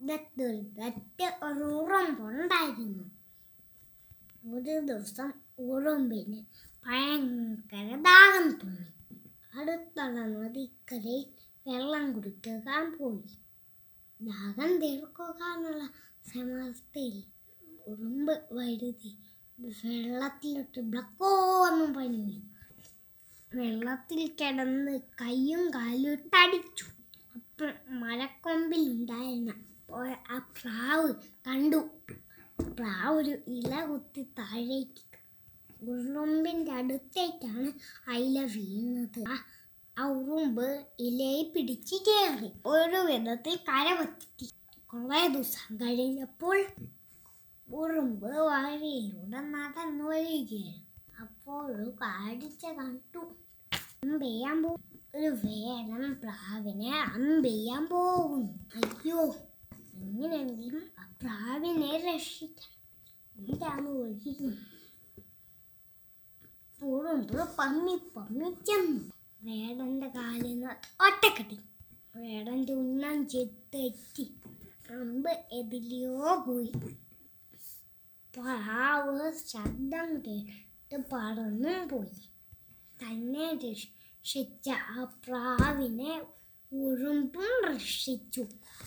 ദത്തൊരു ഒരു ഉറുമ്പുണ്ടായിരുന്നു ഒരു ദിവസം ഉറുമ്പിന് ഭയങ്കര ദാഹം തോന്നി അടുത്തുള്ള നദിക്കരയിൽ വെള്ളം കുടിക്കാൻ പോയി ദാഹം തീർക്കുക എന്നുള്ള സമസ്തയിൽ ഉറുമ്പ് വഴുതി വെള്ളത്തിലിട്ട് ബ്ലക്കോന്നും പണി വീണു. വെള്ളത്തിൽ കിടന്ന് കയ്യും കാലും ഇട്ടടിച്ചു അപ്പോൾ മരക്കൊമ്പിൽ ഉണ്ടായിരുന്ന ഒ- ആ പ്രാവ് കണ്ടു പ്രാവ് ഒരു ഇല കുത്തി താഴേക്ക് ഉറുമ്പിൻ്റെ അടുത്തേക്കാണ് അയില വീണത് ആ ആ ഉറുമ്പ് ഇലയെ പിടിച്ച് കയറി ഒരു വിധത്തിൽ കരവത്തി കുറേ ദിവസം കഴിഞ്ഞപ്പോൾ ഉറുമ്പ് വഴിയിലൂടെ നടന്നു വരികയാണ് അപ്പോൾ ഒരു കാഴ്ച കണ്ടു അമ്പെയ്യാൻ പോ ഒരു വേടൻ പ്രാവിനെ അമ്പെയ്യാൻ പോകുന്നു അയ്യോ എങ്ങനെയെങ്കിലും ആ പ്രാവിനെ രക്ഷിക്കണം എന്താണ് വഴി ഉറുമ്പ് പമ്മി പമ്മി ചെന്നു വേടന്റെ കാലിൽ നിന്ന് ഒറ്റക്കെട്ടി വേടന്റെ ഉന്നം ചെത്തെറ്റി അമ്പ് എതിലെയോ പോയി പ്രാവ് ശബ്ദം കേട്ട് പറന്നും പോയി തന്നെ രക്ഷിച്ച ആ പ്രാവിനെ ഉറുമ്പും രക്ഷിച്ചു